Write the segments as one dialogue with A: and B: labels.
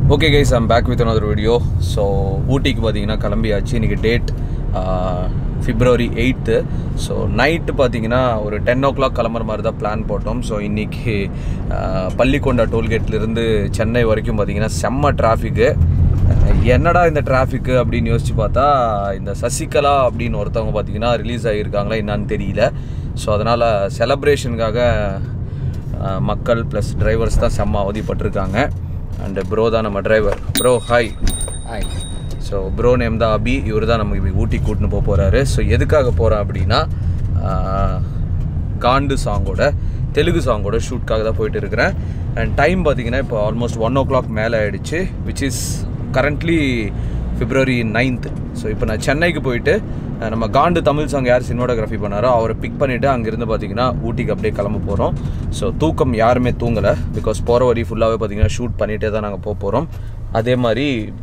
A: Okay guys I'm back with another video so ஊட்டிக்கு பார்த்தீங்கன்னா கிளம்பியாச்சு இன்றைக்கி date February eight so night பார்த்தீங்கன்னா ஒரு டென் ஓ கிளாக் கிளம்புற மாதிரி தான் பிளான் போட்டோம் ஸோ இன்றைக்கி பள்ளிக்கொண்டா டோல்கேட்லேருந்து சென்னை வரைக்கும் பார்த்தீங்கன்னா செம்ம டிராஃபிக்கு என்னடா இந்த டிராஃபிக்கு அப்படின்னு யோசிச்சு பார்த்தா இந்த சசிகலா அப்படின்னு ஒருத்தவங்க பார்த்தீங்கன்னா ரிலீஸ் ஆகியிருக்காங்களா என்னன்னு தெரியல ஸோ அதனால் செலப்ரேஷனுக்காக அஹ் மக்கள் ப்ளஸ் டிரைவர்ஸ் தான் செம்ம அவதிப்பட்டிருக்காங்க அண்டு ப்ரோ தான் நம்ம driver bro hi
B: hi
A: so bro name தான் அபி இவர் தான் நமக்கு இப்போ ஊட்டி கூட்டின்னு போக போகிறாரு ஸோ எதுக்காக போகிறேன் அப்படின்னா அஹ், காண்டு சாங்கோட தெலுங்கு சாங்கோட ஷூட்காக தான் போயிட்டு இருக்கிறேன் அண்ட் டைம் பார்த்தீங்கன்னா இப்போ ஆல்மோஸ்ட் ஒன் ஓ கிளாக் மேலே ஆயிடுச்சு which is currently February ninth so இப்போ நான் சென்னைக்கு போயிட்டு அஹ், நம்ம காண்டு தமிழ் சாங் யார் சினிமாட்டோகிராஃபி பண்ணாரோ அவரை பிக் பண்ணிவிட்டு அங்கேருந்து பார்த்தீங்கன்னா ஊட்டிக்கு அப்படியே கிளம்ப போகிறோம் ஸோ தூக்கம் யாருமே தூங்கலை பிகாஸ் போகிற வழி ஃபுல்லாகவே பார்த்தீங்கன்னா ஷூட் பண்ணிகிட்டே தான் நாங்கள் போக போகிறோம் அதே மாதிரி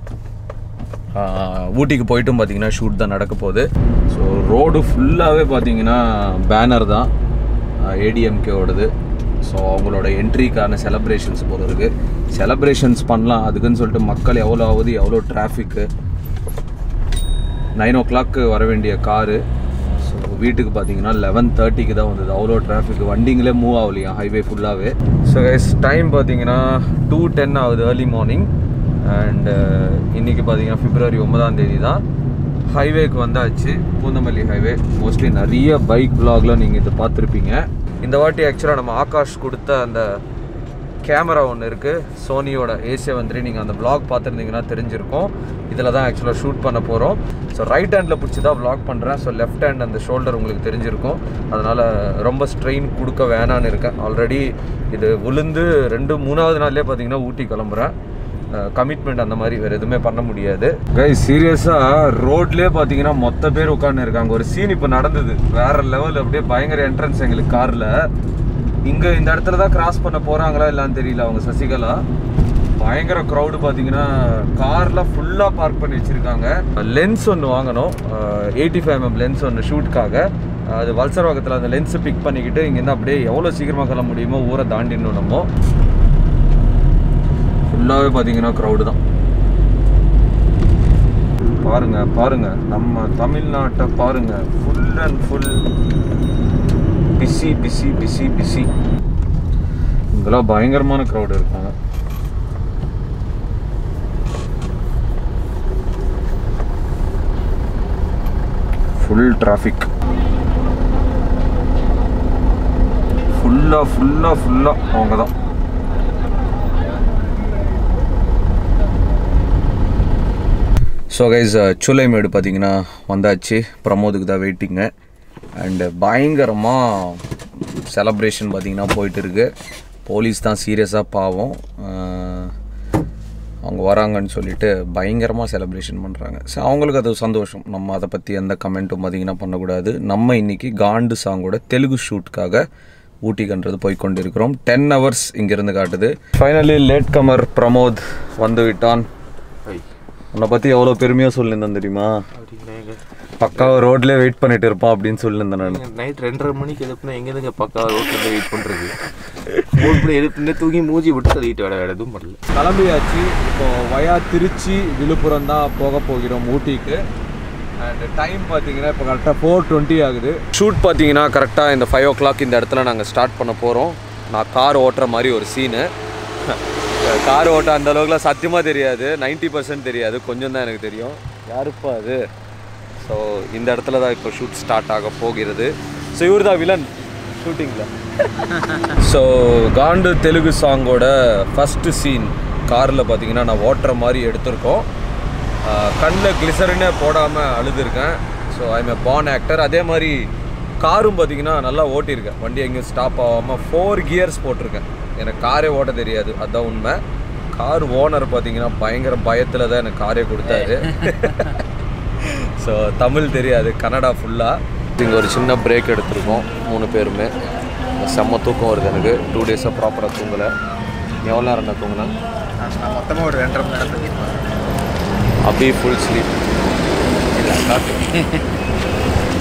A: ஆஹ் ஊட்டிக்கு போயிட்டும் பார்த்தீங்கன்னா ஷூட் தான் நடக்க போகுது ஸோ ரோடு ஃபுல்லாகவே பார்த்தீங்கன்னா பேனர் தான் ஏடிஎம்கேவோடது ஸோ அவங்களோட என்ட்ரிக்கான செலப்ரேஷன்ஸ் போல இருக்கு செலப்ரேஷன்ஸ் பண்ணலாம் அதுக்குன்னு சொல்லிட்டு மக்கள் எவ்வளோ ஆகுது எவ்வளோ டிராஃபிக்கு நைன் ஓ கிளாக்கு வர வேண்டிய காரு ஸோ வீட்டுக்கு பார்த்தீங்கன்னா லெவன் தேர்ட்டிக்கு தான் வந்தது அவ்வளோ டிராஃபிக் வண்டிங்களே மூவ் ஆகலையா ஹைவே ஃபுல்லாகவே ஸோ கைஸ் டைம் பார்த்தீங்கன்னா டூ டென் ஆகுது ஏர்லி மார்னிங் அண்டு இன்னைக்கு பார்த்தீங்கன்னா பிப்ரவரி ஒன்பதாம் தேதி தான் ஹைவேக்கு வந்தாச்சு பூந்தமல்லி ஹைவே மோஸ்ட்லி நிறைய பைக் vlogல நீங்கள் இதை பார்த்துருப்பீங்க இந்த வாட்டி ஆக்சுவலாக நம்ம ஆகாஷ் கொடுத்த அந்த கேமரா ஒன்று இருக்குது சோனியோட ஏசியா வந்து நீங்கள் அந்த vlog பார்த்துருந்தீங்கன்னா தெரிஞ்சிருக்கும் இதில் தான் ஆக்சுவலாக ஷூட் பண்ண போகிறோம் ஸோ ரைட் ஹேண்டில் பிடிச்சி தான் vlog பண்ணுறேன் ஸோ லெஃப்ட் ஹேண்ட் அந்த ஷோல்டர் உங்களுக்கு தெரிஞ்சிருக்கும் அதனால் ரொம்ப ஸ்ட்ரெயின் கொடுக்க வேணான்னு இருக்கேன் ஆல்ரெடி இது விழுந்து ரெண்டு மூணாவது நாள்லேயே பார்த்தீங்கன்னா ஊட்டி கிளம்புறேன் கமிட்மெண்ட் அந்த மாதிரி வேறு எதுவுமே பண்ண முடியாது கை சீரியஸாக ரோட்லேயே பார்த்தீங்கன்னா மொத்த பேர் உட்காந்து இருக்காங்க ஒரு சீன் இப்போ நடந்தது வேற லெவல் அப்படியே பயங்கர என்ட்ரன்ஸ் எங்களுக்கு காரில் இங்கே இந்த இடத்துல தான் கிராஸ் பண்ண போகிறாங்களா இல்லைன்னு தெரியல அவங்க சசிகலா பயங்கர க்ரௌடு பார்த்தீங்கன்னா கார்லாம் ஃபுல்லாக பார்க் பண்ணி வச்சுருக்காங்க லென்ஸ் ஒன்று வாங்கணும் எயிட்டி ஃபைவ் எம்எம் லென்ஸ் ஒன்று ஷூட்காக அது வல்சர்வாக்கத்தில் அந்த லென்ஸை பிக் பண்ணிக்கிட்டு இங்கேருந்து அப்படியே எவ்வளோ சீக்கிரமாக கிளம்ப முடியுமோ ஊரை தாண்டிடணும் நம்ம ஃபுல்லாகவே பார்த்தீங்கன்னா க்ரௌடு தான் பாருங்க பாருங்க நம்ம தமிழ்நாட்டை பாருங்க full and full busy busy busy busy இங்கெல்லாம் பயங்கரமான க்ரௌடு இருக்காங்க ஃபுல் டிராஃபிக் ஃபுல்லாக ஃபுல்லாக ஃபுல்லாக அவங்க தான் ஸோ கைஸ் சூளைமேடு பார்த்தீங்கன்னா வந்தாச்சு பிரமோதுக்கு தான் வெயிட்டிங்க அண்டு பயங்கரமாக செலப்ரேஷன் பார்த்தீங்கன்னா போயிட்டு இருக்கு போலீஸ் தான் சீரியஸாக பாவம் அஹ், அவங்க வராங்கன்னு சொல்லிட்டு பயங்கரமாக செலப்ரேஷன் பண்ணுறாங்க ஸோ அவங்களுக்கு அது சந்தோஷம் நம்ம அதை பற்றி எந்த கமெண்ட்டும் பார்த்தீங்கன்னா பண்ணக்கூடாது நம்ம இன்னைக்கு காண்டு சாங்கோட தெலுங்கு ஷூட்காக ஊட்டிக்கன்றது போய் கொண்டிருக்கிறோம் டென் ஹவர்ஸ் இங்கேருந்து காட்டுது ஃபைனலி லேட் கமர் பிரமோத் வந்து விட்டான் உன்னை பற்றி எவ்வளோ பெருமையாக சொல்லியிருந்தேன் தெரியுமா பக்காவாக ரோட்லேயே வெயிட் பண்ணிட்டு இருப்பான் அப்படின்னு சொல்லியிருந்தேன் நான்
B: நைட் ரெண்டரை மணிக்கு எழுப்புனா எங்கேருந்துங்க பக்கா ரோட்ல வெயிட் பண்றது மூணு மணி எழுப்புனே தூங்கி மூஞ்சி விட்டு தள்ளிட்டு வேட வேற எதுவும் பண்ணல
A: கிளம்பியாச்சு இப்போ வயா திருச்சி விழுப்புரம் தான் போக போகிறோம் ஊட்டிக்கு அண்ட் டைம் பார்த்தீங்கன்னா இப்போ கரெக்டாக ஃபோர் டுவெண்ட்டி ஆகுது ஷூட் பார்த்தீங்கன்னா கரெக்டாக இந்த ஃபைவ் ஓ கிளாக் இந்த இடத்துல நாங்கள் ஸ்டார்ட் பண்ண போகிறோம் நான் கார் ஓட்டுற மாதிரி ஒரு சீனு கார் ஓட்ட அந்த அளவுக்குலாம் சத்தியமாக தெரியாது 90% பர்சன்ட் தெரியாது கொஞ்சம் தான் எனக்கு தெரியும் யாருப்பா அது ஸோ இந்த இடத்துல தான் இப்போ ஷூட் ஸ்டார்ட் ஆக போகிறது ஸோ இவர் தான் வில்லன் ஷூட்டிங்கில் ஸோ காண்டு தெலுங்கு சாங்கோட ஃபஸ்ட்டு சீன் காரில் பார்த்தீங்கன்னா நான் ஓட்டுற மாதிரி எடுத்திருக்கோம் கண்ணில் கிளிசரினே போடாமல் அழுதுருக்கேன் so I'm a pan actor அதே மாதிரி காரும் பார்த்தீங்கன்னா நல்லா ஓட்டியிருக்கேன் வண்டி எங்கேயும் ஸ்டாப் ஆகாமல் ஃபோர் கியர்ஸ் போட்டிருக்கேன் எனக்கு காரே ஓட்ட தெரியாது அதுதான் உண்மை கார் ஓனர் பார்த்தீங்கன்னா பயங்கர பயத்தில் தான் எனக்கு காரே கொடுத்தாரு ஸோ தமிழ் தெரியாது கன்னடா ஃபுல்லாக இங்கே ஒரு சின்ன பிரேக் எடுத்திருக்கோம் மூணு பேருமே செம்ம தூக்கம் வருது எனக்கு டூ டேஸாக ப்ராப்பராக தூங்கலை எவ்வளோ நேரம் நான் தூங்கினேன்
B: நான் மொத்தமாக ஒரு ரெண்டரை மணி நேரம் தூங்கிருப்பேன்
A: அப்படியே ஃபுல் ஸ்லீப்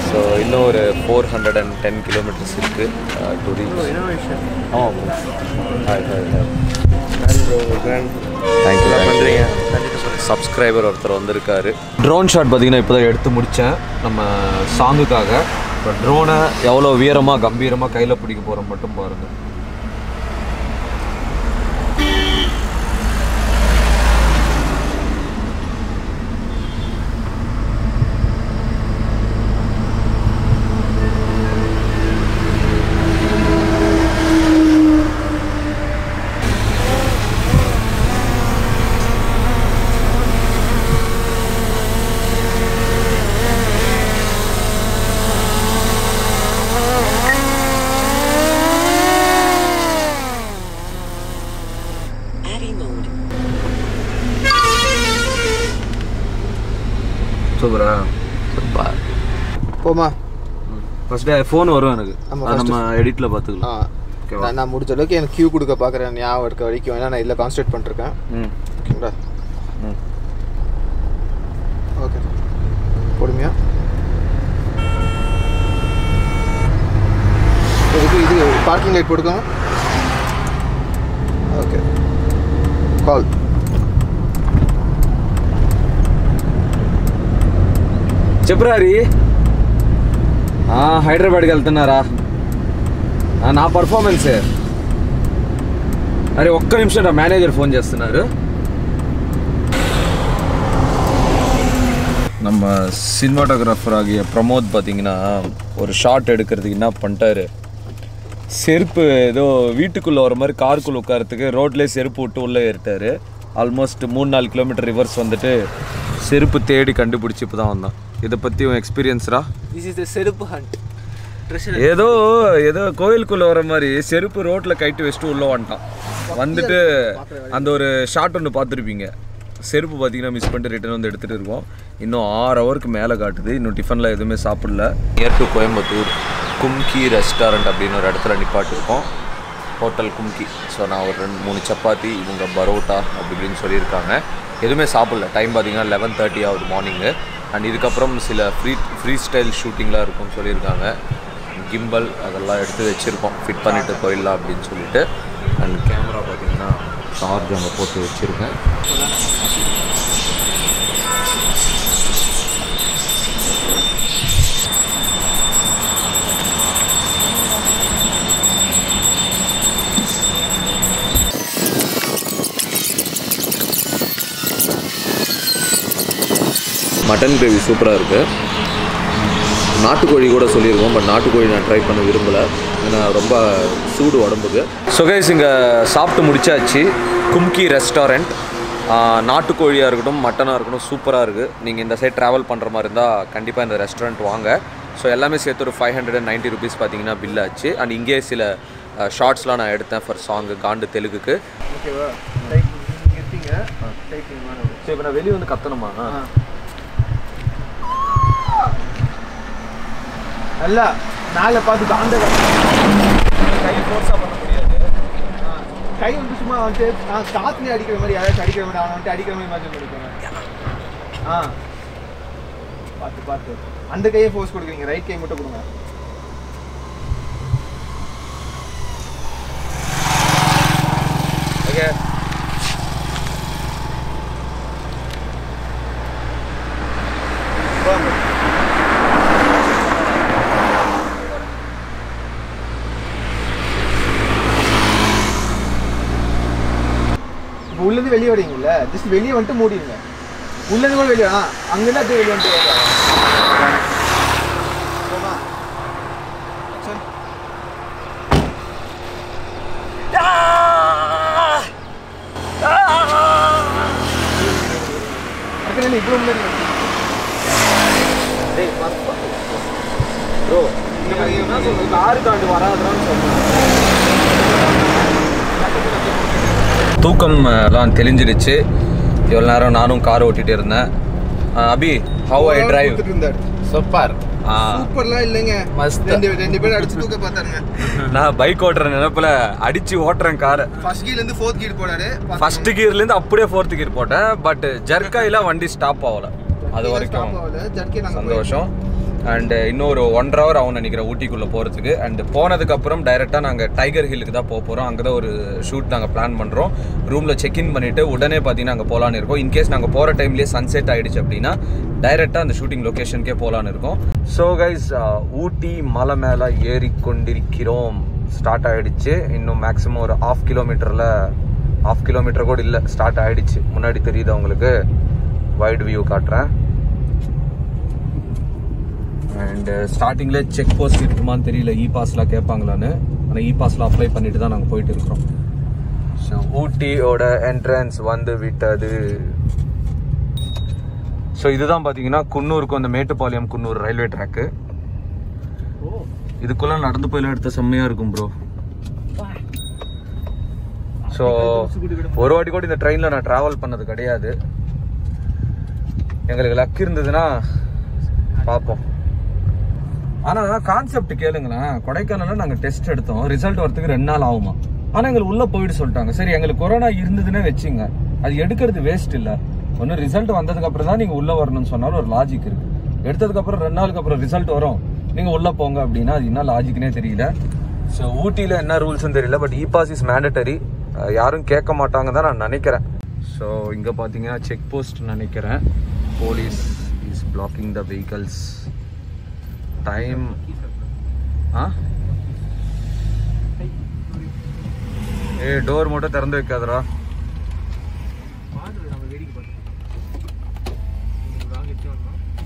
A: ஸோ இன்னும் ஒரு four hundred and ten kilometres இருக்குது டு ரீச்
C: இனோவேஷன்
A: ஆமாம் hi hi hi
C: grand
A: thank you
C: பண்ணுறீங்க கண்டிப்பாக சொல்லுங்கள்
A: சப்ஸ்கிரைபர் ஒருத்தர் வந்திருக்காரு ட்ரோன் ஷாட் பார்த்தீங்கன்னா இப்போ தான் எடுத்து முடித்தேன் நம்ம சாங்குக்காக இப்போ ட்ரோனை எவ்வளோ வீரமாக கம்பீரமாக கையில் பிடிக்க போகிறோம் மட்டும் பாருங்கள்
D: Adding mode.
A: சூப்பரா
C: போமா
A: ஃபஸ்ட்டு ஃபோன் வரும் எனக்கு
C: ஆமா,
A: அது
C: first-
A: நம்ம எடிட்டில்
C: ஆ
A: பார்த்துக்கலாம் ஓகேவா
C: நான் நான் முடிஞ்ச அளவுக்கு எனக்கு கியூ கொடுக்க பார்க்குறேன் ஞாபகம் இருக்க வரைக்கும் ஏன்னா நான் இதில் கான்சன்ட்ரேட் பண்ணிருக்கேன்
A: ம்
C: ஓகேங்களா
A: ம்
C: ஓகே பொறுமையா இதுக்கு இது பார்க்கிங் லைட் போட்டுக்கோங்க ஓகே కాల్
A: చెప్పురా హరి ఆ, హైదరాబాద్కి వెళ్తున్నారా ఆ, నా పర్ఫార్మెన్సే అరే ఒక్క నిమిషం రా మేనేజర్ ఫోన్ చేస్తున్నారు நம்ம சினிமாட்டோகிராஃபர் ஆகிய பிரமோத் பார்த்தீங்கன்னா ஒரு ஷாட் எடுக்கிறதுக்கு என்ன பண்ணிட்டாரு செருப்பு ஏதோ வீட்டுக்குள்ளே வர மாதிரி காருக்குள்ளே உட்காரத்துக்கு ரோட்லேயே செருப்பு விட்டு உள்ளே ஏறிட்டாரு ஆல்மோஸ்ட் மூணு நாலு கிலோமீட்டர் ரிவர்ஸ் வந்துட்டு செருப்பு தேடி கண்டுபிடிச்சி இப்போ தான் வந்தான் இதை பற்றி உன் எக்ஸ்பீரியன்ஸ்ரா
C: திஸ் இஸ் த செருப்பு ஹண்ட் ட்ரெஷர்
A: ஏதோ ஏதோ கோயிலுக்குள்ளே வர மாதிரி செருப்பு ரோட்டில் கைட்டு வச்சுட்டு உள்ளே வந்துட்டான் வந்துட்டு அந்த ஒரு ஷாட் ஒன்று பார்த்துருப்பீங்க செருப்பு பார்த்தீங்கன்னா மிஸ் பண்ணிட்டு ரிட்டர்ன் வந்து எடுத்துகிட்டு இருக்கோம் இன்னும் ஆறு ஹவருக்கு மேலே காட்டுது இன்னும் டிஃபனில் எதுவுமே சாப்பிடல near to Coimbatore Kumki restaurant அப்படின்னு ஒரு இடத்துல நிப்பாட்டிருக்கோம் ஹோட்டல் கும்கி ஸோ நான் ஒரு ரெண்டு மூணு சப்பாத்தி இவங்க பரோட்டா அப்படி இப்படின்னு சொல்லியிருக்காங்க எதுவுமே சாப்பிடல டைம் பார்த்தீங்கன்னா லெவன் தேர்ட்டி ஆகுது மார்னிங்கு அண்ட் இதுக்கப்புறம் சில ஃப்ரீ ஃப்ரீ ஸ்டைல் ஷூட்டிங்லாம் இருக்கும்னு சொல்லியிருக்காங்க கிம்பல் அதெல்லாம் எடுத்து வச்சுருக்கோம் ஃபிட் பண்ணிட்டு போயிடலாம் அப்படின்னு சொல்லிட்டு அண்ட் கேமரா பார்த்தீங்கன்னா சார்ஜ் அங்கே போட்டு வச்சுருக்கேன் மட்டன் கிரேவி சூப்பராக இருக்குது நாட்டுக்கோழி கூட சொல்லியிருக்கோம் பட் நாட்டுக்கோழி நான் ட்ரை பண்ண விரும்பலை ஏன்னா ரொம்ப சூடு உடம்புக்கு ஸோ கைஸ் இங்கே சாப்பிட்டு முடிச்சாச்சு கும்கி ரெஸ்டாரண்ட் நாட்டுக்கோழியாக இருக்கட்டும் மட்டனாக இருக்கட்டும் சூப்பராக இருக்குது நீங்கள் இந்த சைட் ட்ராவல் பண்ணுற மாதிரி இருந்தால் கண்டிப்பாக இந்த ரெஸ்டாரண்ட் வாங்க ஸோ எல்லாமே சேர்த்து ஒரு five hundred and ninety rupees பார்த்தீங்கன்னா பில் ஆச்சு அண்ட் இங்கேயே சில ஷார்ட்ஸ்லாம் நான் எடுத்தேன் ஃபார் சாங்கு காண்டு தெலுங்குக்கு
C: ஓகேவா டைப் இருப்பீங்க டைப்பிங் வேணும்
A: ஸோ இப்போ நான் வெளியே வந்து கத்தணுமா
C: நல்லா மேலே பார்த்து காந்த
A: கை ஃபோர்ஸாக பண்ண முடியாது
C: கை வந்து சும்மா வந்துட்டு ஆ, காத்துலயே அடிக்கிற மாதிரி யாராச்சும் அடிக்கிற மாதிரி அவனை வந்துட்டு அடிக்கிற மாதிரி மாதிரி பண்ணிக்கோங்க ஆ பார்த்து பார்த்து அந்த கையை ஃபோர்ஸ் கொடுக்குறீங்க ரைட் கை மட்டும் கொடுங்க
A: ஓகே
C: இப்போ உள்ளது வெளியே வரீங்கல்ல ஜஸ்ட் வெளியே வந்துட்டு மூடிடுங்க உள்ளது கூட வெளியே ஆ அங்கேருந்து அப்படியே வெளியே வந்துட்டு வாங்க. போமா சரி அக்கா நீ இவ்வளோ முன்னாடி வந்து. டேய்
A: ப்ரோ என்ன சொல்றது காரு தாண்டி வராதுன்னு சொல்றேன் தூக்கம் எல்லாம் தெளிஞ்சிடுச்சு இவ்வளோ நேரம் நானும் கார் ஓட்டிகிட்டு இருந்தேன் அஹ் அபி ஹவ் ஐ டிரைவ்
C: கொடுத்துட்டு இருந்தாரு
B: சூப்பர்
C: சூப்பர்லாம் இல்லைங்க
B: மஸ்த்.
C: ரெண்டு ரெண்டு பேரும் அடிச்சு தூக்க பார்த்தாருங்க
A: நான் பைக் ஓட்டுற நினைப்புல அடிச்சு ஓட்டுறேன் காரை
C: ஃபர்ஸ்ட் கீர்ல இருந்து ஃபோர்த் கீர் போனாரு
A: ஃபர்ஸ்ட் கியர்லேருந்து அப்படியே ஃபோர்த் கியர் போட்டேன் பட் ஜர்க்காயில வண்டி ஸ்டாப் ஆகல அது வரைக்கும்
C: ஜர்க்கே நாங்க
A: சந்தோஷம் அண்ட் இன்னும் ஒரு ஒன்றரை ஹவர் ஆகும் நினைக்கிறேன் ஊட்டிக்குள்ளே போகிறதுக்கு அண்ட் போனதுக்கப்புறம் டைரெக்டாக நாங்கள் டைகர் ஹில்லுக்கு தான் போக போகிறோம் அங்கே தான் ஒரு ஷூட் நாங்கள் பிளான் பண்ணுறோம் ரூமில் செக்இன் பண்ணிவிட்டு உடனே பார்த்தீங்கன்னா அங்கே போகலான்னு இருக்கோம் இன்கேஸ் நாங்கள் போகிற டைம்லேயே சன்செட் ஆகிடுச்சு அப்படின்னா டைரெக்டாக அந்த ஷூட்டிங் லொக்கேஷனுக்கே போகலான்னு இருக்கோம் ஸோ கைஸ் ஊட்டி மலை மேலே ஏறிக்கொண்டிருக்கிறோம் ஸ்டார்ட் ஆகிடுச்சு இன்னும் மேக்ஸிமம் ஒரு ஆஃப் கிலோமீட்டரில் ஆஃப் கிலோமீட்டர் கூட இல்லை ஸ்டார்ட் ஆகிடுச்சு முன்னாடி தெரியுது உங்களுக்கு வைட் வியூ காட்டுறேன் அண்ட் ஸ்டார்டிங்கில் செக் போஸ்ட் இருக்குமான்னு தெரியல இ பாஸ்லாம் கேட்பாங்களான்னு ஆனால் இ பாஸ்ல அப்ளை பண்ணிட்டு தான் நாங்கள் போயிட்டு இருக்கிறோம் ஸோ ஊட்டியோட என்ட்ரன்ஸ் வந்து விட்டது ஸோ இதுதான் பார்த்தீங்கன்னா குன்னூருக்கு அந்த மேட்டுப்பாளையம் குன்னூர் ரயில்வே ட்ராக்கு இதுக்குள்ள நடந்து போயில எடுத்த செம்மையா இருக்கும் ப்ரோ ஸோ ஒரு வாட்டி கூட இந்த ட்ரெயினில் நான் ட்ராவல் பண்ணது கிடையாது எங்களுக்கு லக் இருந்ததுன்னா பார்ப்போம் ஆனா கான்செப்ட் கேளுங்களேன் கொடைக்கானல்ல நாங்க டெஸ்ட் எடுத்தோம் ரிசல்ட் வரதுக்கு ரெண்டு நாள் ஆகுமா ஆனா எங்களுக்கு உள்ள போயிட்டு சொல்லிட்டாங்க சரி எங்களுக்கு கொரோனா இருந்ததுன்னே வச்சுங்க அது எடுக்கிறது வேஸ்ட் இல்ல ஒன்னும் ரிசல்ட் வந்ததுக்கு அப்புறம் தான் நீங்க உள்ள வரணும்னு சொன்னாலும் ஒரு லாஜிக் இருக்கு எடுத்ததுக்கு அப்புறம் ரெண்டு நாளுக்கு அப்புறம் ரிசல்ட் வரும் நீங்க உள்ள போங்க அப்படின்னா அது என்ன லாஜிக்னே தெரியல ஸோ ஊட்டியில என்ன ரூல்ஸ்னு தெரியல but e pass is mandatory யாரும் கேட்க மாட்டாங்க தான் நான் நினைக்கிறேன் ஸோ இங்க பாத்தீங்கன்னா செக் போஸ்ட் நினைக்கிறேன் police is blocking the vehicles time ஆ ஏ டோர் மட்டும் திறந்து வைக்காதடா
C: நம்ம வேடிக்கை பார்த்துருக்கோம்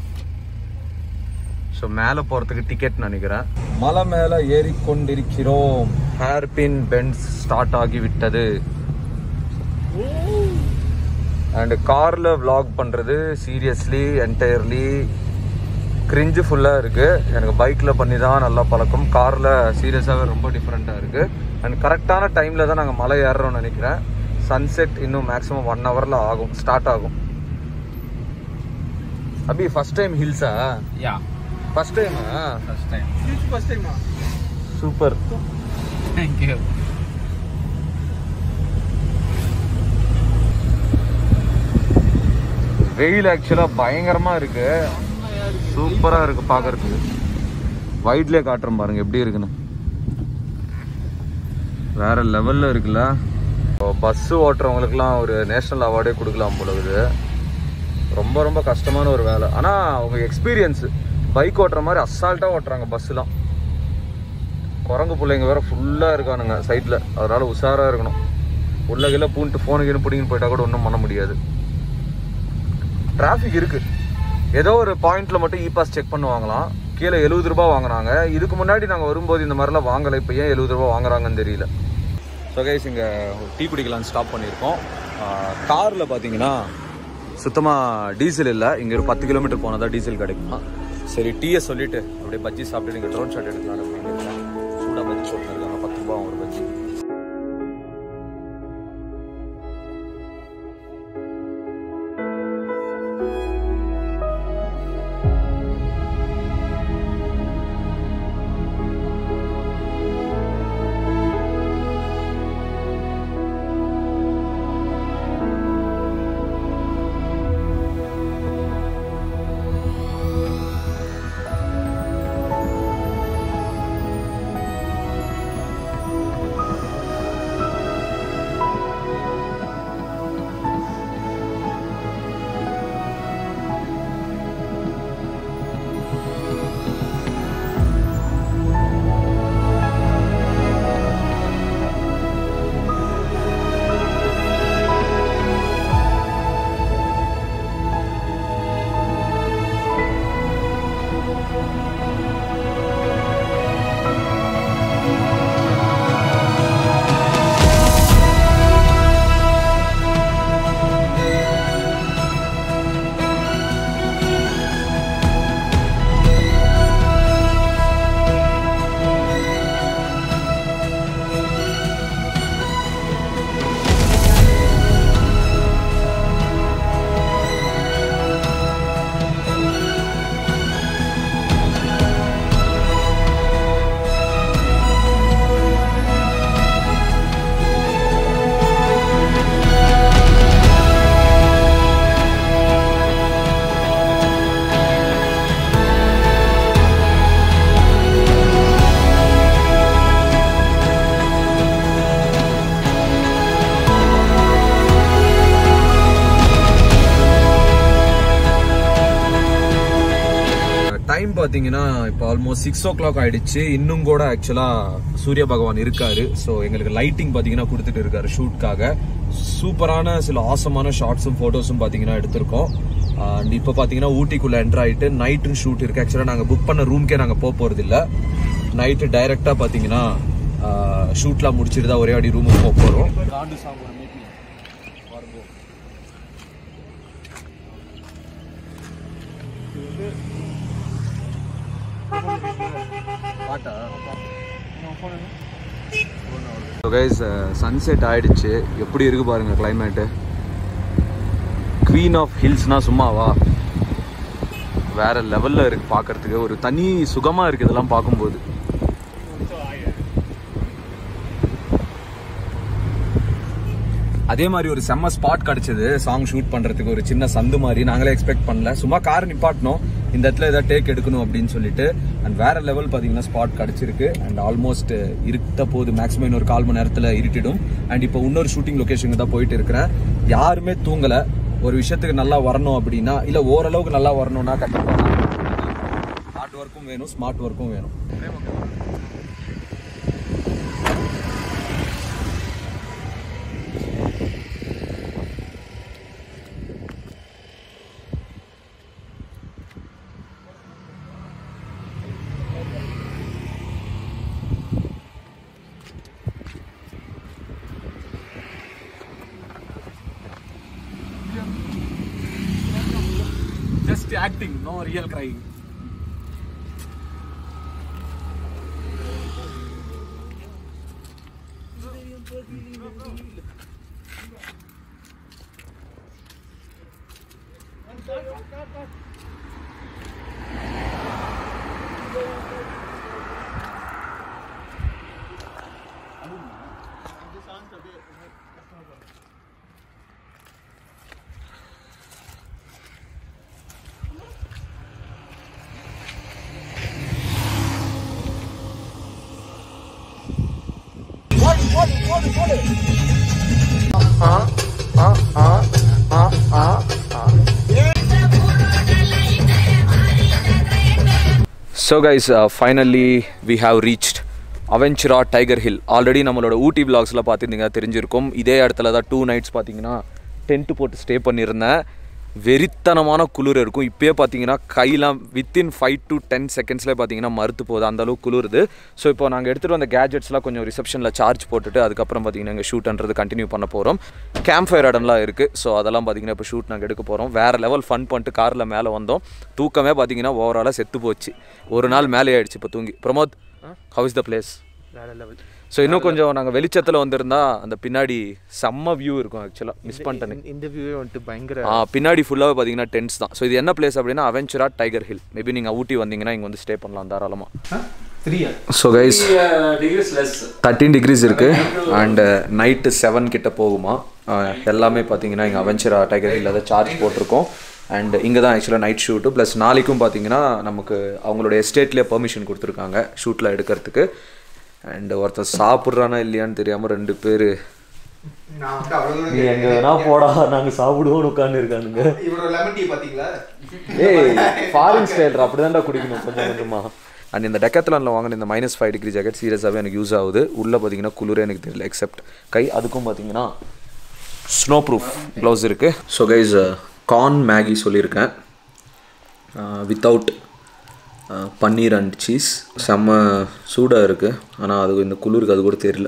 A: ஸோ மேலே போகிறதுக்கு டிக்கெட் நினைக்கிறேன் மலை மேலே ஏறிக்கொண்டிருக்கிறோம் ஹேர்பின் பென்ஸ் ஸ்டார்ட் ஆகிவிட்டது அண்ட் காரில் vlog பண்ணுறது சீரியஸ்லி என்டையர்லி கிரிஞ்சு ஃபுல்லாக இருக்குது எனக்கு பைக்கில் பண்ணி தான் நல்லா பழக்கம் காரில் சீரியஸாகவே ரொம்ப டிஃப்ரெண்ட்டாக இருக்குது அண்ட் கரெக்டான டைமில் தான் நாங்கள் மலை ஏறுறோம்னு நினைக்கிறேன் சன்செட் இன்னும் மேக்ஸிமம் ஒன் ஹவரில் ஆகும் ஸ்டார்ட் ஆகும் அபி ஃபர்ஸ்ட் டைம் ஹில்ஸா
B: யா
A: ஃபர்ஸ்ட் டைமா
B: ஃபர்ஸ்ட் டைம்
C: ஃபர்ஸ்ட் டைமா
A: சூப்பர்
B: தேங்க் யூ
A: வெயில் ஆக்சுவலாக பயங்கரமாக இருக்கு சூப்பராக இருக்கு பார்க்கறதுக்கு வைட்லேயே காட்டுறோம் பாருங்க எப்படி இருக்குன்னு வேற லெவலில் இருக்குல்ல பஸ்ஸு ஓட்டுறவங்களுக்குலாம் ஒரு நேஷ்னல் அவார்டே கொடுக்கலாம் போல இருக்குது ரொம்ப ரொம்ப கஷ்டமான ஒரு வேலை ஆனால் அவங்க எக்ஸ்பீரியன்ஸு பைக் ஓட்டுற மாதிரி அசால்ட்டாக ஓட்டுறாங்க பஸ்ஸுலாம் குரங்கு பிள்ளைங்க வேற ஃபுல்லாக இருக்கானுங்க சைடில் அதனால உஷாராக இருக்கணும் உள்ள கீழே பூண்டு ஃபோனு கீழே பிடிங்கின்னு போயிட்டா கூட ஒன்றும் பண்ண முடியாது டிராஃபிக் இருக்கு ஏதோ ஒரு பாயிண்ட்ல மட்டும் இ பாஸ் செக் பண்ணுவாங்களாம் கீழே எழுபது ரூபாய் வாங்குனாங்க இதுக்கு முன்னாடி நாங்கள் வரும்போது இந்த மாதிரிலாம் வாங்கலை இப்போ ஏன் எழுபது ரூபாய் வாங்குறாங்கன்னு தெரியல ஸோ கைஸ் இங்கே டீ குடிக்கலாம்னு ஸ்டாப் பண்ணியிருக்கோம் காரில் பார்த்தீங்கன்னா சுத்தமாக டீசல் இல்லை இங்கே ஒரு பத்து கிலோமீட்டர் போனால் தான் டீசல் கிடைக்குமா சரி டீயை சொல்லிட்டு அப்படியே பஜ்ஜி சாப்பிட்டு நீங்கள் ட்ரோன் ஷாட் எடுக்கலாம்னு அப்படின்னு சூடாக பஜ்ஜி போட்டுருக்காங்க பத்து ரூபா ஒரு பஜ்ஜி டைம் பார்த்தீங்கன்னா இப்போ ஆல்மோஸ்ட் சிக்ஸ் ஓ கிளாக் ஆயிடுச்சு இன்னும் கூட ஆக்சுவலாக சூரிய பகவான் இருக்காரு ஸோ எங்களுக்கு லைட்டிங் பார்த்தீங்கன்னா கொடுத்துட்டு இருக்காரு ஷூட்காக சூப்பரான சில ஆசமான ஷார்ட்ஸும் ஃபோட்டோஸும் பார்த்தீங்கன்னா எடுத்திருக்கோம் அண்ட் இப்போ பார்த்தீங்கன்னா ஊட்டிக்குள்ளே என்டர் ஆகிட்டு நைட்டுன்னு ஷூட் இருக்கு ஆக்சுவலாக நாங்கள் புக் பண்ண ரூம்க்கே நாங்கள் போக போகிறது இல்லை நைட்டு டைரெக்டாக பார்த்தீங்கன்னா ஷூட்லாம் முடிச்சுட்டு தான் ஒரே அடி ரூமுக்கு போக போகிறோம் ஸோ கைஸ் சன்செட் ஆயிடுச்சு எப்படி இருக்கு பாருங்க கிளைமேட்டு குவீன் ஆஃப் ஹில்ஸ்னா சும்மாவா வேற லெவல்ல இருக்கு பார்க்கறதுக்கு ஒரு தனி சுகமா இருக்கு இதெல்லாம் பார்க்கும்போது அதே மாதிரி ஒரு செம்ம ஸ்பாட் கிடைச்சது சாங் ஷூட் பண்றதுக்கு ஒரு சின்ன சந்து மாதிரி நாங்களே எக்ஸ்பெக்ட் பண்ணல சும்மா கார் நிப்பாட்டினோம் இந்த இடத்துல ஏதாவது டேக் எடுக்கணும் அப்படின்னு சொல்லிட்டு அண்ட் வேற லெவல் பாத்தீங்கன்னா ஸ்பாட் கிடைச்சிருக்கு அண்ட் ஆல்மோஸ்ட் இருட்ட போது மேக்ஸிமம் இன்னொரு கால் மணி நேரத்துல இருட்டிடும் அண்ட் இப்போ இன்னொரு ஷூட்டிங் லொகேஷனுக்கு தான் போயிட்டு இருக்கிறேன் யாருமே தூங்கல ஒரு விஷயத்துக்கு நல்லா வரணும் அப்படின்னா இல்ல ஓரளவுக்கு நல்லா வரணும்னா கண்டிப்பா ஹார்ட் ஒர்க்கும் வேணும் ஸ்மார்ட் ஒர்க்கும் வேணும் just acting, no real crying. So guys finally we have reached Aventura tiger hill already நம்மளோட ஊட்டி விலாக்ஸில் பார்த்துருந்தீங்க தெரிஞ்சிருக்கும் இதே இடத்துல தான் டூ நைட்ஸ் பார்த்தீங்கன்னா டென்ட்டு போட்டு ஸ்டே பண்ணியிருந்தேன் வெறித்தனமான குளிர் இருக்கும் இப்போயே பார்த்தீங்கன்னா கையெல்லாம் வித்தின் ஃபைவ் டு டென் செகண்ட்ஸ்லேயே பார்த்தீங்கன்னா மறுத்து போகுது அந்த அளவுக்கு குளிருது ஸோ இப்போ நாங்கள் எடுத்துகிட்டு வந்த கேஜெட்ஸ்லாம் கொஞ்சம் ரிசப்ஷனில் சார்ஜ் போட்டுட்டு அதுக்கப்புறம் பார்த்தீங்கன்னா எங்கள் ஷூட்ன்றது கண்டினியூ பண்ண போகிறோம் கேம்ப் ஃபயர் இடம்லாம் இருக்குது ஸோ அதெல்லாம் பார்த்தீங்கன்னா இப்போ ஷூட் நாங்கள் எடுக்க போகிறோம் வேறு லெவல் ஃபன் பண்ணிட்டு காரில் மேலே வந்தோம் தூக்கமே பார்த்தீங்கன்னா ஓவராலாக செத்து போச்சு ஒரு நாள் மேலே ஆயிடுச்சு இப்போ தூங்கி Pramod how is the place
B: வேற லெவல்
A: ஸோ இன்னும் கொஞ்சம் நாங்கள் வெளிச்சத்தில் வந்திருந்தா அந்த பின்னாடி செம்ம வியூ இருக்கும் ஆக்சுவலாக மிஸ் பண்ணிட்டேன்
B: இந்த வியூவே வந்துட்டு பயங்கர
A: ஆ பின்னாடி ஃபுல்லாகவே பார்த்தீங்கன்னா டென்ட்ஸ் தான் ஸோ இது என்ன பிளேஸ் அப்படின்னா அவென்ச்சுரா டைகர் ஹில் மேபி நீங்கள் ஊட்டி வந்தீங்கன்னா இங்கே வந்து ஸ்டே பண்ணலாம் தாராளமாக
C: த்ரீயா
A: so guys
B: degrees less
A: thirteen degrees இருக்குது அண்டு நைட்டு செவன் கிட்ட போகுமா அஹ் எல்லாமே பார்த்தீங்கன்னா இங்கே அவென்ச்சுரா டைகர் ஹில் அதை சார்ஜ் போட்டிருக்கோம் அண்ட் இங்கே தான் ஆக்சுவலாக நைட் ஷூட்டு ப்ளஸ் நாளைக்கும் பார்த்தீங்கன்னா நமக்கு அவங்களோட எஸ்டேட்லேயே பெர்மிஷன் கொடுத்துருக்காங்க ஷூட்டில் எடுக்கிறதுக்கு அண்ட் ஒருத்தர் சாப்பிட்றானா இல்லையான்னு தெரியாமல் ரெண்டு பேர்
C: நான் வந்து அவ்வளவு தூரம்
A: நீ எங்கே வேணா போடா நாங்கள் சாப்பிடுவோம்னு உட்காந்து இருக்கானுங்க
C: இவரோட லெமன் டீ பாத்தீங்களா
A: ஏய் ஃபாரின் ஸ்டைல் அப்படிதான்டா குடிக்கணும் கொஞ்சம் கொஞ்சமா அண்ட் இந்த டெக்கத்லானில் வாங்கின இந்த மைனஸ் ஃபைவ் டிகிரி ஜாக்கெட் சீரியஸாகவே எனக்கு யூஸ் ஆகுது உள்ளே பார்த்தீங்கன்னா குளிரே எனக்கு தெரியல எக்ஸப்ட் கை அதுக்கும் பார்த்தீங்கன்னா ஸ்னோ ப்ரூஃப் க்ளவுஸ் இருக்குது ஸோ கைஸ் கார்ன் மேகி சொல்லியிருக்கேன் வித்தவுட் பன்னீர் அண்ட் சீஸ் செம்ம சூடாக இருக்குது ஆனால் அது இந்த குளிருக்கு அது கூட தெரியல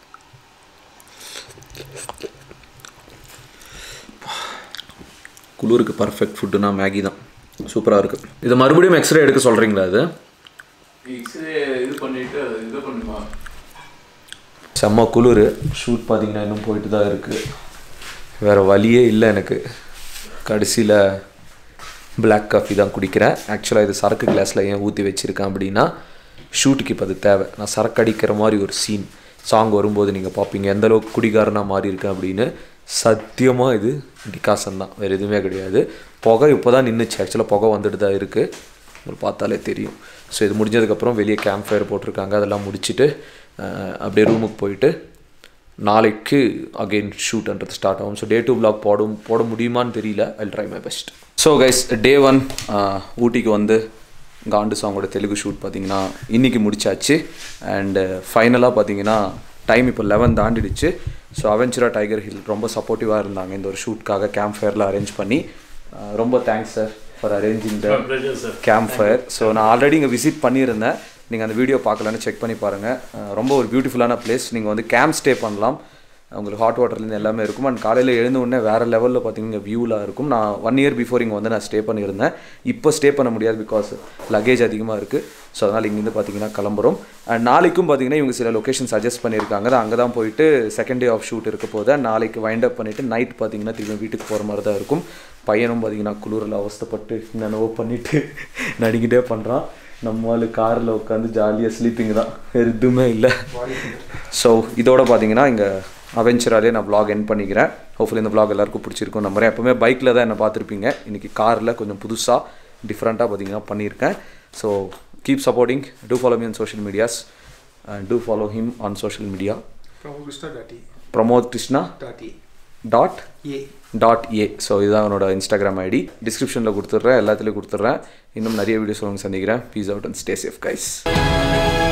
A: குளிருக்கு பர்ஃபெக்ட் ஃபுட்டுனா மேகி தான் சூப்பராக இருக்குது இது மறுபடியும் எக்ஸ்ரே எடுக்க சொல்கிறீங்களா அது
B: எக்ஸ்ரே இது பண்ணிட்டு இது பண்ணுமா
A: செம்ம குளிர் ஷூட் பார்த்தீங்கன்னா இன்னும் போயிட்டு தான் இருக்குது வேறு வழியே இல்லை எனக்கு கடைசியில் பிளாக் காஃபி தான் குடிக்கிறேன் ஆக்சுவலாக இது சரக்கு கிளாஸில் ஏன் ஊற்றி வச்சுருக்கேன் அப்படின்னா ஷூட்டுக்கு இப்போ அது தேவை நான் சரக்கு அடிக்கிற மாதிரி ஒரு சீன் சாங் வரும்போது நீங்கள் பார்ப்பீங்க எந்த அளவுக்கு குடிகாரனாக மாறி இருக்கேன் அப்படின்னு சத்தியமாக இது டிகாசன் தான் வேறு எதுவுமே கிடையாது புகை இப்போ தான் நின்றுச்சு ஆக்சுவலாக புகை வந்துட்டு தான் இருக்குது உங்களுக்கு பார்த்தாலே தெரியும் ஸோ இது முடிஞ்சதுக்கப்புறம் வெளியே கேம்ப் ஃபயர் போட்டிருக்காங்க அதெல்லாம் முடிச்சுட்டு அஹ், அப்படியே ரூமுக்கு போயிட்டு நாளைக்கு அகெயின் ஷூட்ன்றது ஸ்டார்ட் ஆகும் ஸோ டே டூ பிளாக் போடும் போட முடியுமான்னு தெரியல I try my best so guys day one ஊட்டிக்கு வந்து காண்டு சாங்கோட தெலுங்கு ஷூட் பார்த்தீங்கன்னா இன்றைக்கி முடிச்சாச்சு அண்டு ஃபைனலாக பார்த்தீங்கன்னா டைம் இப்போ லெவன் தாண்டிடுச்சு ஸோ அவென்ச்சுரா டைகர் ஹில் ரொம்ப சப்போர்ட்டிவாக இருந்தாங்க இந்த ஒரு ஷூட்காக கேம்ப் ஃபயரில் அரேஞ்ச் பண்ணி அஹ் ரொம்ப thanks sir for arranging the camp fire so நான் ஆல்ரெடி இங்கே விசிட் பண்ணியிருந்தேன் நீங்கள் அந்த வீடியோ பார்க்கலன்னு செக் பண்ணி பாருங்கள் அஹ் ரொம்ப ஒரு பியூட்டிஃபுல்லான பிளேஸ் நீங்கள் வந்து கேம்ப் ஸ்டே பண்ணலாம் உங்களுக்கு ஹாட் வாட்டர்லேருந்து எல்லாமே இருக்கும் அண்ட் காலையில் எழுந்த உடனே வேறு லெவலில் பார்த்தீங்கன்னா வியூவில் இருக்கும் நான் ஒன் இயர் பிஃபோர் இங்கே வந்து நான் ஸ்டே பண்ணியிருந்தேன் இப்போ ஸ்டே பண்ண முடியாது பிகாஸ் லக்கேஜ் அதிகமாக இருக்குது ஸோ அதனால் இங்கேருந்து பார்த்தீங்கன்னா கிளம்புறோம் அண்ட் நாளைக்கும் பார்த்தீங்கன்னா இவங்க சில லொக்கேஷன் சஜஸ்ட் பண்ணியிருக்காங்க அது அங்கே தான் போயிட்டு செகண்ட் டே ஆஃப் ஷூட் இருக்க போது and நாளைக்கு வைண்ட் அப் பண்ணிவிட்டு நைட் பார்த்தீங்கன்னா திரும்பி வீட்டுக்கு போகிற மாதிரி தான் இருக்கும் பையனும் பார்த்தீங்கன்னா குளிரில் அவஸ்தைப்பட்டு என்னென்னவோ பண்ணிட்டு நடிக்கிட்டே பண்ணுறான் நம்மளால் காரில் உட்காந்து ஜாலியாக ஸ்லீப்பிங் தான் வேறு எதுவுமே இல்லை ஸோ இதோட பார்த்தீங்கன்னா இங்கே அவென்ச்சராலே நான் vlog என் பண்ணிக்கிறேன் ஹோப்ஃபுல்லி இந்த vlog எல்லாருக்கும் பிடிச்சிருக்கும் நம்புறேன் எப்பவுமே பைக்கில் தான் என்ன பார்த்துருப்பீங்க இன்றைக்கி காரில் கொஞ்சம் புதுசாக டிஃப்ரெண்ட்டாக பார்த்தீங்கன்னா பண்ணியிருக்கேன் so keep supporting to follow me on social medias to follow him on social media
C: Krishna Daati
A: Pramod Krishna
C: Daati
A: dot
C: A
A: dot A so இதுதான் அவனோட இன்ஸ்டாகிராம் ஐடி டிஸ்கிரிப்ஷனில் கொடுத்துட்றேன் எல்லாத்துலேயும் கொடுத்துட்றேன் இன்னும் நிறைய வீடியோஸ் உங்களுக்கு சந்திக்கிறேன் peace out and stay safe guys